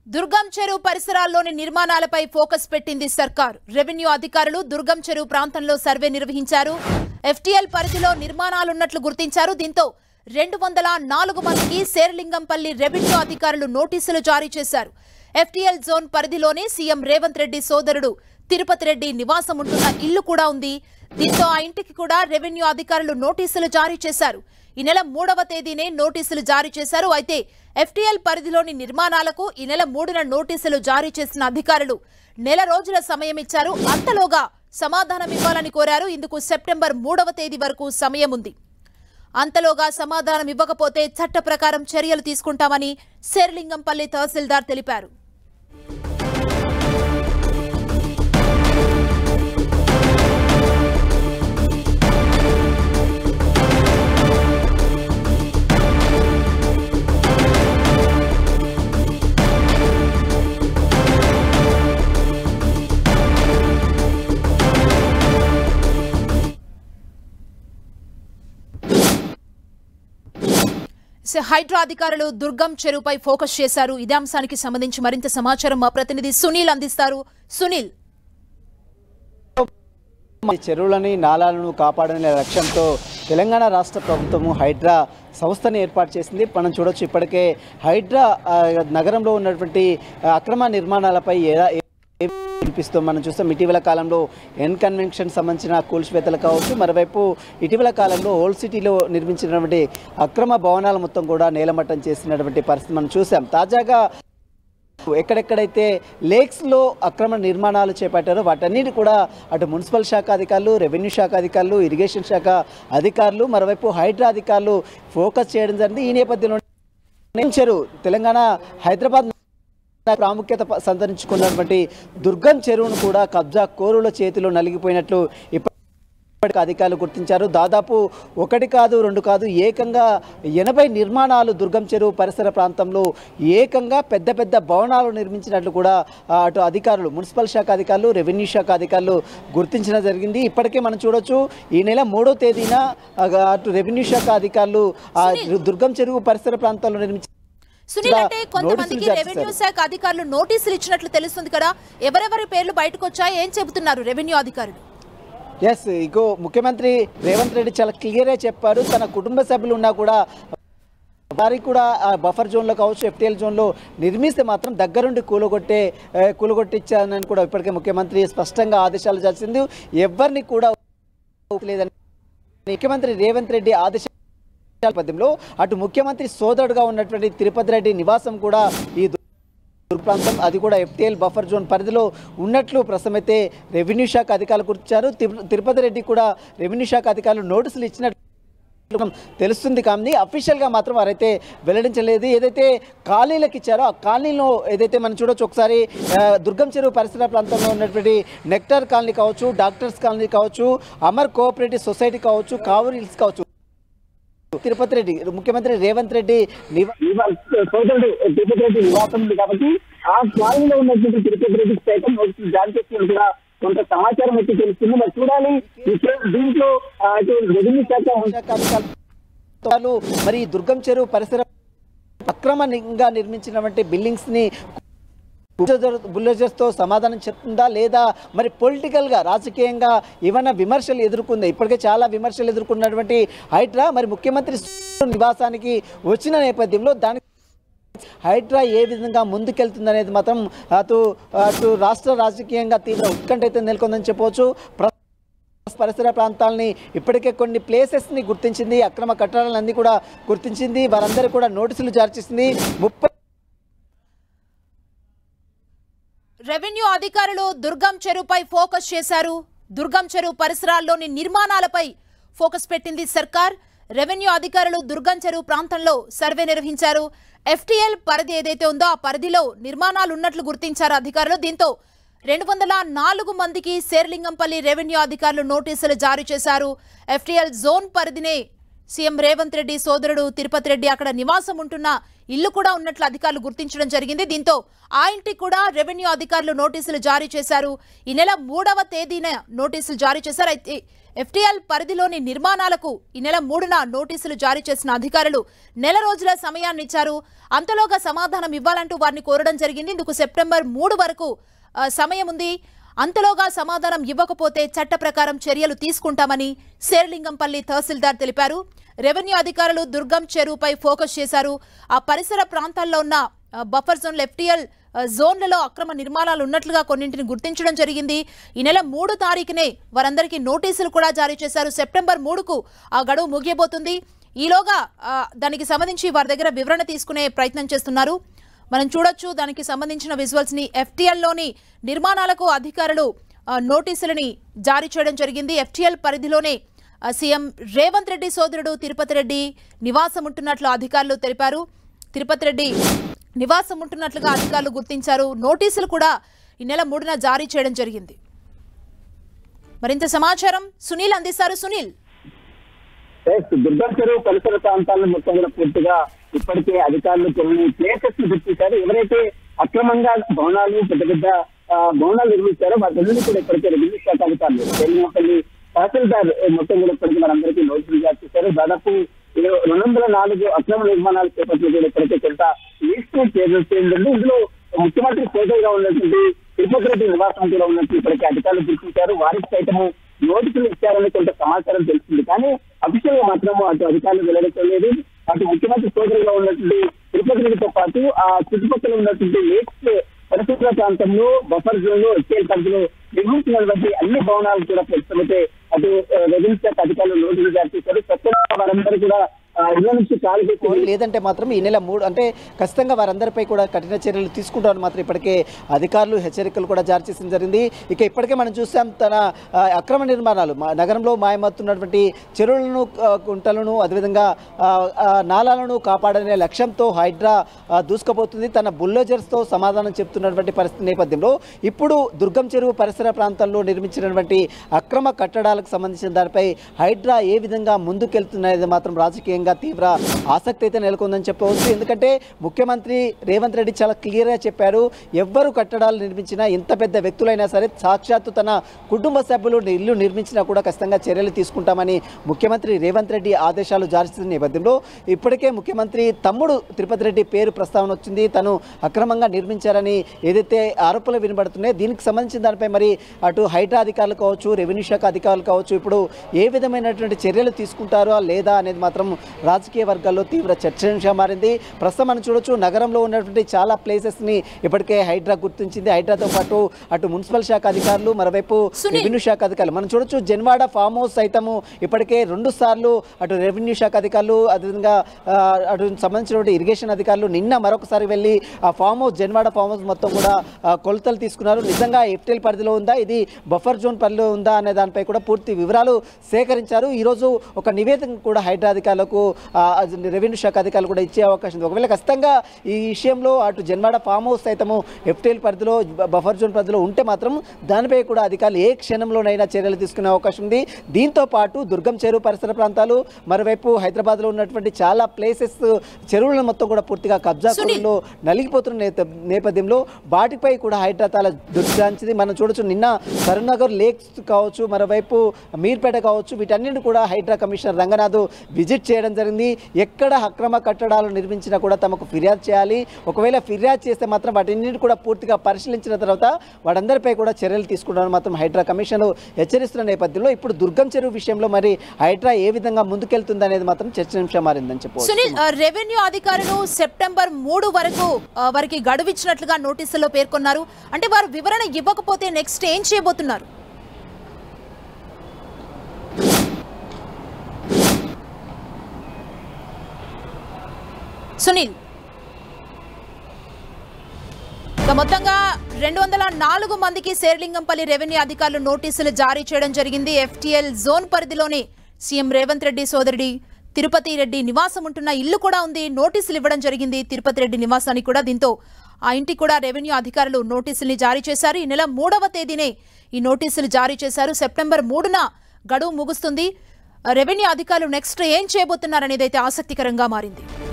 దుర్గం చెరువు పరిసరాల్లోని నిర్మాణాలపై ఫోకస్ పెట్టింది సర్కార్ రెవెన్యూ అధికారులు దుర్గం చెరువు ప్రాంతంలో సర్వే నిర్వహించారు ఎఫ్టీఎల్ పరిధిలో నిర్మాణాలున్నట్లు గుర్తించారు దీంతో రెండు వందల నాలుగు మందికి శేరలింగంపల్లి రెవెన్యూ అధికారులు నోటీసులు జారీ చేశారు ఎఫ్టీఎల్ జోన్ పరిధిలోనే సీఎం రేవంత్ రెడ్డి సోదరుడు తిరుపతి రెడ్డి నివాసం ఉంటున్న ఇల్లు కూడా ఉంది దీంతో ఆ ఇంటికి కూడా రెవెన్యూ అధికారులు నోటీసులు జారీ చేశారు ఈ నెల మూడవ తేదీనే నోటీసులు జారీ చేశారు అయితే ఎఫ్టీఎల్ పరిధిలోని నిర్మాణాలకు ఈ నెల మూడున నోటీసులు జారీ చేసిన అధికారులు నెల రోజుల సమయం ఇచ్చారు అంతలోగా సమాధానం ఇవ్వాలని కోరారు ఇందుకు సెప్టెంబర్ మూడవ తేదీ వరకు సమయం ఉంది అంతలోగా సమాధానం ఇవ్వకపోతే చట్ట ప్రకారం చర్యలు తీసుకుంటామని శేర్లింగంపల్లి తహసీల్దార్ తెలిపారు స- హైడ్రా అధికారులు దుర్గం చెరువుపై ఫోకస్ చేశారు ఇదే అంశానికి సంబంధించి మరింత సమాచారం మా ప్రతినిధి సునీల్ అందిస్తారు సునీల్ ఈ చెరువులని నాలాలను కాపాడనే లక్ష్యంతో తెలంగాణ రాష్ట్ర ప్రభుత్వము హైడ్రా సంస్థని ఏర్పాటు చేసింది మనం చూడొచ్చు ఇప్పటికే హైడ్రా ఆ, నగరంలో ఉన్నటువంటి ఆ, అక్రమ నిర్మాణాలపై ఎలా ఏ వినిపిస్తూ మనం చూస్తాం ఇటీవల కాలంలో ఎన్ కన్వెన్షన్ సంబంధించిన కూల్చివేతలు కావచ్చు మరోవైపు ఇటీవల కాలంలో ఓల్డ్ సిటీలో నిర్మించినటువంటి అక్రమ భవనాలు మొత్తం కూడా నేలమట్టం చేసినటువంటి పరిస్థితి మనం చూసాం తాజాగా ఎక్కడెక్కడైతే లేక్స్లో అక్రమ నిర్మాణాలు చేపట్టారో వాటన్నిటి కూడా అటు మున్సిపల్ శాఖ అధికారులు రెవెన్యూ శాఖ అధికారులు ఇరిగేషన్ శాఖ అధికారులు మరోవైపు హైడ్రా అధికారులు ఫోకస్ చేయడం జరిగింది ఈ నేపథ్యంలో చెరువు తెలంగాణ హైదరాబాద్ ప్రాముఖ్యత ప- సంతరించుకున్నటువంటి దుర్గం చెరువును కూడా కబ్జా కోరుల చేతిలో నలిగిపోయినట్లు ఇప్పటికే అధికారులు గుర్తించారు దాదాపు ఒకటి కాదు రెండు కాదు ఏకంగా ఎనభై నిర్మాణాలు దుర్గం చెరువు పరిసర ప్రాంతంలో ఏకంగా పెద్ద పెద్ద భవనాలు నిర్మించినట్లు కూడా ఆ, అటు అధికారులు మున్సిపల్ శాఖ అధికారులు రెవెన్యూ శాఖ అధికారులు గుర్తించడం జరిగింది ఇప్పటికే మనం చూడొచ్చు ఈ నెల మూడో తేదీన ఆ, అటు రెవెన్యూ శాఖ అధికారులు ఆ దుర్గం చెరువు పరిసర ప్రాంతాల్లో నిర్మించిన సునీల్ అంటే కొంతమందికి నోటీసులు జారీ రెవెన్యూ చేశారు. శాఖ అధికారులు నోటీసులు ఇచ్చినట్లు తెలుస్తుంది కదా ఎవరెవరి పేర్లు బయటకు వచ్చాయి ఏం చెబుతున్నారు రెవెన్యూ అధికారులు ఎస్ ఇగో ముఖ్యమంత్రి రేవంత్ రెడ్డి చాలా క్లియర్గా చెప్పారు తన కుటుంబ సభ్యులు ఉన్నా కూడా వారికి కూడా ఆ బఫర్ జోన్లో కావచ్చు ఎఫ్టీఎల్ జోన్లో నిర్మిస్తే మాత్రం దగ్గరుండి కూలగొట్టే ఏ, కూలగొట్టించానని కూడా ఇప్పటికే ముఖ్యమంత్రి స్పష్టంగా ఆదేశాలు చేసింది ఎవరిని కూడా లేదని ముఖ్యమంత్రి రేవంత్ రెడ్డి ఆదేశాల నేపథ్యంలో అటు ముఖ్యమంత్రి సోదరుడుగా ఉన్నటువంటి తిరుపతి రెడ్డి నివాసం కూడా ఈ దు- దుర్గ ప్రాంతం అది కూడా ఎఫ్టీఎల్ బఫర్ జోన్ పరిధిలో ఉన్నట్లు ప్రస్తుతమైతే రెవెన్యూ శాఖ అధికారులు గుర్తించారు తిరు- తిరుపతి రెడ్డి కూడా రెవెన్యూ శాఖ అధికారులు నోటీసులు ఇచ్చినట్లు తెలుస్తుంది కానీ అఫీషియల్గా మాత్రం వారైతే వెల్లడించలేదు ఏదైతే కాలనీలకు ఇచ్చారో ఆ కాలనీలో ఏదైతే మనం చూడొచ్చు ఒకసారి ఆ, దుర్గం చెరువు పరిసర ప్రాంతంలో ఉన్నటువంటి నెక్టార్ కాలనీ కావచ్చు డాక్టర్స్ కాలనీ కావచ్చు అమర్ కోఆపరేటివ్ సొసైటీ కావచ్చు కావూరు హిల్స్ కావచ్చు తిరుపతి రెడ్డి ముఖ్యమంత్రి రేవంత్ రెడ్డి నివా- సోదరుడు తిరుపతి రెడ్డి నివాసం ఉంది కాబట్టి ఆ కాలనీలో ఉన్నటువంటి తిరుపతి రెడ్డికి సైతం నోటీసులు జారీ చేసినట్టు కూడా కొంత సమాచారం అయితే తెలుస్తుంది మరి చూడాలి ఈ కేసు దీంట్లో ఆ, అటు రెవెన్యూ శాఖ శాఖ అధికారులు మరి ఈ దుర్గం చెరువు పరిసర అక్రమంగా నిర్మించినటువంటి బిల్డింగ్స్ ని బుల్డోజర్స్ తో సమాధానం చెప్తుందా లేదా మరి పొలిటికల్ గా రాజకీయంగా ఏమైనా విమర్శలు ఎదుర్కొందా ఇప్పటికే చాలా విమర్శలు ఎదుర్కొన్నటువంటి హైడ్రా మరి ముఖ్యమంత్రి నివాసానికి వచ్చిన నేపథ్యంలో దానికి హైడ్రా ఏ విధంగా ముందుకెళ్తుందనేది మాత్రం అటు అటు రాష్ట్ర రాజకీయంగా తీవ్ర ఉత్కంఠ అయితే నెలకొందని చెప్పవచ్చు ప్ర- పరిసర ప్రాంతాలని ఇప్పటికే కొన్ని ప్లేసెస్ని గుర్తించింది అక్రమ కట్టడాలన్నీ కూడా గుర్తించింది వారందరూ కూడా నోటీసులు జారీ చేసింది ముప్పై రెవెన్యూ అధికారులు దుర్గం చెరువుపై ఫోకస్ చేశారు దుర్గం చెరువు పరిసరాల్లోని నిర్మాణాలపై ఫోకస్ పెట్టింది సర్కార్ రెవెన్యూ అధికారులు దుర్గం చెరువు ప్రాంతంలో సర్వే నిర్వహించారు ఎఫ్టీఎల్ పరిధి ఏదైతే ఉందో ఆ పరిధిలో నిర్మాణాలు ఉన్నట్లు గుర్తించారు అధికారులు దీంతో రెండు వందల నాలుగు మందికి శేర్లింగంపల్లి రెవెన్యూ అధికారులు నోటీసులు జారీ చేశారు ఎఫ్టీఎల్ జోన్ పరిధినే సీఎం రేవంత్ రెడ్డి సోదరుడు తిరుపతి రెడ్డి అక్కడ నివాసం ఉంటున్న ఇల్లు కూడా ఉన్నట్లు అధికారులు గుర్తించడం జరిగింది దీంతో ఆ ఇంటికి కూడా రెవెన్యూ అధికారులు నోటీసులు జారీ చేశారు ఈ నెల మూడవ తేదీన నోటీసులు జారీ చేశారు అయితే ఎఫ్టీఎల్ పరిధిలోని నిర్మాణాలకు ఈ నెల మూడున నోటీసులు జారీ చేసిన అధికారులు నెల రోజుల సమయాన్ని ఇచ్చారు అంతలోగా సమాధానం ఇవ్వాలంటూ వారిని కోరడం జరిగింది ఇందుకు సెప్టెంబర్ మూడు వరకు ఆ, సమయం ఉంది అంతలోగా సమాధానం ఇవ్వకపోతే చట్ట ప్రకారం చర్యలు తీసుకుంటామని శేర్లింగంపల్లి తహసీల్దార్ తెలిపారు రెవెన్యూ అధికారులు దుర్గం చెరువుపై ఫోకస్ చేశారు ఆ పరిసర ప్రాంతాల్లో ఉన్న ఆ, బఫర్ జోన్లు ఎఫ్టీఎల్ ఆ, జోన్లలో అక్రమ నిర్మాణాలు ఉన్నట్లుగా కొన్నింటిని గుర్తించడం జరిగింది ఈ నెల మూడు తారీఖునే వారందరికీ నోటీసులు కూడా జారీ చేశారు సెప్టెంబర్ మూడుకు ఆ గడువు ముగియబోతుంది ఈలోగా ఆ, దానికి సంబంధించి వారి దగ్గర వివరణ తీసుకునే ప్రయత్నం చేస్తున్నారు మనం చూడొచ్చు దానికి సంబంధించిన విజువల్స్ ని FTL లోని నిర్మాణాలకు అధికారులు ఆ, నోటీసులని జారీ చేయడం జరిగింది ఎఫ్టీఎల్ పరిధిలోనే ఆ, సీఎం రేవంత్ రెడ్డి సోదరుడు తిరుపతి రెడ్డి నివాసం ఉంటున్నట్లు అధికారులు తెలిపారు తిరుపతి రెడ్డి నివాసం ఉంటున్నట్లుగా అధికారులు గుర్తించారు నోటీసులు కూడా ఈ నెల మూడున జారీ చేయడం జరిగింది మరింత సమాచారం సునీల్ అందిస్తారు సునీల్ ఎస్, దుర్గం చెరువు పరిసర ప్రాంతాలను మొత్తం కూడా పూర్తిగా ఇప్పటికే అధికారులు కొన్ని ప్లేసెస్ ని గుర్తించారు ఎవరైతే అక్రమంగా భవనాలు పెద్ద పెద్ద ఆ, భవనాలు నిర్మించారో వాటిని కూడా ఇప్పటికే రెవెన్యూ శాఖ అధికారులు తెలంగాణపల్లి తహసీల్దార్ ఏ, మొత్తం కూడా ఇప్పటికే మనందరికీ నోటీసులు జారీ చేశారు దాదాపు ఇరవై- రెండు వందల నాలుగు అక్రమ నిర్మాణాలు చేపట్టిన కూడా ఇప్పటికే కొంత లిస్ట్ చేయాల్సిందండి ఇందులో ముఖ్యమంత్రి ఫోటోగా ఉన్నటువంటి తిరుపతి రెడ్డి నివాసం కూడా ఉన్నట్టు ఇప్పటికే అధికారులు గుర్తించారు వారికి సైతము నోటీసులు ఇచ్చారని కొంత సమాచారం తెలిసింది కానీ అఫీషియల్ గా మాత్రం అటు అధికారులు వెల్లడించలేదు అటు ముఖ్యమంత్రి సోదరుగా ఉన్నటువంటి తిరుపతి రెడ్డితో పాటు ఆ చుట్టుపక్కల ఉన్నటువంటి లేక్స్ పరిసర ప్రాంతంలో బఫర్ జోన్ లో ఎస్కేల్ పరిధిలో నిర్మించినటువంటి అన్ని భవనాలు కూడా ప్రస్తుతమైతే అటు ఆ, రెవెన్యూ శాఖ అధికారులు నోటీసులు జారీ చేశారు స్వచ్ఛంగా వారందరూ కూడా ఆ, ఇళ్ల నుంచి ఖాళీ చేసి లేదంటే మాత్రం ఈ నెల మూడు అంటే ఖచ్చితంగా వారందరిపై కూడా కఠిన చర్యలు తీసుకుంటామని మాత్రం ఇప్పటికే అధికారులు హెచ్చరికలు కూడా జారీ చేసిన జరిగింది ఇక ఇప్పటికే మనం చూసాం తన ఆ, అక్రమ నిర్మాణాలు మా నగరంలో మాయమవుతున్నటువంటి చెరువులను ఆ, కుంటలను అదేవిధంగా ఆ, ఆ, నాలాలను కాపాడనే లక్ష్యంతో హైడ్రా ఆ, దూసుకుపోతుంది తన బుల్లోజర్స్తో సమాధానం చెప్తున్నటువంటి పరిస్థితి నేపథ్యంలో ఇప్పుడు దుర్గం చెరువు పరిసర ప్రాంతాల్లో నిర్మించినటువంటి అక్రమ కట్టడాలకు సంబంధించిన దానిపై హైడ్రా ఏ విధంగా ముందుకెళ్తున్నది మాత్రం రాజకీయంగా తీవ్ర ఆసక్తి అయితే నెలకొందని చెప్పవచ్చు ఎందుకంటే ముఖ్యమంత్రి రేవంత్ రెడ్డి చాలా క్లియర్గా చెప్పారు ఎవ్వరు కట్టడాలు నిర్మించినా ఎంత పెద్ద వ్యక్తులైనా సరే సాక్షాత్తు తన కుటుంబ సభ్యులు ఇల్లు నిర్మించినా కూడా ఖచ్చితంగా చర్యలు తీసుకుంటామని ముఖ్యమంత్రి రేవంత్ రెడ్డి ఆదేశాలు జారీ చేసిన నేపథ్యంలో ఇప్పటికే ముఖ్యమంత్రి తమ్ముడు తిరుపతి రెడ్డి పేరు ప్రస్తావన వచ్చింది తను అక్రమంగా నిర్మించారని ఏదైతే ఆరోపణలు వినబడుతున్నాయో దీనికి సంబంధించిన దానిపై మరి అటు హైడ్రా అధికారులు కావచ్చు రెవెన్యూ శాఖ అధికారులు కావచ్చు ఇప్పుడు ఏ విధమైనటువంటి చర్యలు తీసుకుంటారో లేదా అనేది మాత్రం రాజకీయ వర్గాల్లో తీవ్ర చర్చనీయంశంగా మారింది ప్రస్తుతం మనం చూడొచ్చు నగరంలో ఉన్నటువంటి చాలా ప్లేసెస్ని ఇప్పటికే హైడ్రా గుర్తించింది హైడ్రాతో పాటు అటు మున్సిపల్ శాఖ అధికారులు మరోవైపు సునీల్. రెవెన్యూ శాఖ అధికారులు మనం చూడొచ్చు జన్వాడ ఫామ్ హౌస్ సైతము ఇప్పటికే రెండు సార్లు అటు రెవెన్యూ శాఖ అధికారులు అదేవిధంగా ఆ, అటు సంబంధించినటువంటి ఇరిగేషన్ అధికారులు నిన్న మరొకసారి వెళ్ళి ఆ farm house Janwada farm house మొత్తం కూడా ఆ, కొలతలు తీసుకున్నారు నిజంగా ఎఫ్టీఎల్ పరిధిలో ఉందా ఇది బఫర్ జోన్ పరిధిలో ఉందా అనే దానిపై కూడా పూర్తి వివరాలు సేకరించారు ఈరోజు ఒక నివేదిక కూడా హైడ్రా అధికారులకు ఆ, అది రెవెన్యూ శాఖ అధికారులు కూడా ఇచ్చే అవకాశం ఉంది ఒకవేళ ఖచ్చితంగా ఈ విషయంలో అటు జన్వాడ ఫామ్ హౌస్ సైతము ఎఫ్టీఎల్ పరిధిలో బ- బఫర్ జోన్ పరిధిలో ఉంటే మాత్రం దానిపై కూడా అధికారులు ఏ క్షణంలోనైనా చర్యలు తీసుకునే అవకాశం ఉంది దీంతో పాటు దుర్గం చెరువు పరిసర ప్రాంతాలు మరోవైపు హైదరాబాద్లో ఉన్నటువంటి చాలా ప్లేసెస్ చెరువులను మొత్తం కూడా పూర్తిగా కబ్జా సునీల్. కూలీలు నలిగిపోతున్న నేత- నేపథ్యంలో వాటిపై కూడా హైడ్రా తాల దుర్గాంచింది మనం చూడొచ్చు నిన్న కరీంనగర్ లేక్స్ కావచ్చు మరోవైపు మీర్పేట కావచ్చు వీటన్నిటిని కూడా హైడ్రా కమిషనర్ రంగనాథ్ విజిట్ చేయడం జరిగింది ఎక్కడ అక్రమ కట్టడాలు నిర్మించినా కూడా తమకు ఫిర్యాదు చేయాలి ఒకవేళ ఫిర్యాదు చేస్తే మాత్రం వాటిన్నింటిని కూడా పూర్తిగా పరిశీలించిన తర్వాత వారందరిపై కూడా చర్యలు తీసుకుంటామని మాత్రం హైడ్రా కమిషన్ హెచ్చరిస్తున్న నేపథ్యంలో ఇప్పుడు దుర్గం చెరువు విషయంలో మరి హైడ్రా ఏ విధంగా ముందుకెళ్తుంది అనేది మాత్రం చర్చనీయాంశం మారిందని చెప్పవచ్చు సునీల్ ఆ, రెవెన్యూ అధికారులు సెప్టెంబర్ మూడు వరకు ఆ, వారికి గడువిచ్చినట్లుగా నోటీసుల్లో పేర్కొన్నారు అంటే వారు వివరణ ఇవ్వకపోతే నెక్స్ట్ ఏం చేయబోతున్నారు సునీల్ ఇక మొత్తంగా రెండు వందల నాలుగు మందికి శేర్లింగంపల్లి రెవెన్యూ అధికారులు నోటీసులు జారీ చేయడం జరిగింది ఎఫ్టీఎల్ జోన్ పరిధిలోని సీఎం రేవంత్ రెడ్డి సోదరుడి తిరుపతి రెడ్డి నివాసం ఉంటున్న ఇల్లు కూడా ఉంది నోటీసులు ఇవ్వడం జరిగింది తిరుపతి రెడ్డి నివాసానికి కూడా దీంతో ఆ ఇంటికి కూడా రెవెన్యూ అధికారులు నోటీసుల్ని జారీ చేశారు ఈ నెల మూడవ తేదీనే ఈ నోటీసులు జారీ చేశారు సెప్టెంబర్ మూడున గడువు ముగుస్తుంది రెవెన్యూ అధికారులు నెక్స్ట్ ఏం చేయబోతున్నారనేది అయితే ఆసక్తికరంగా మారింది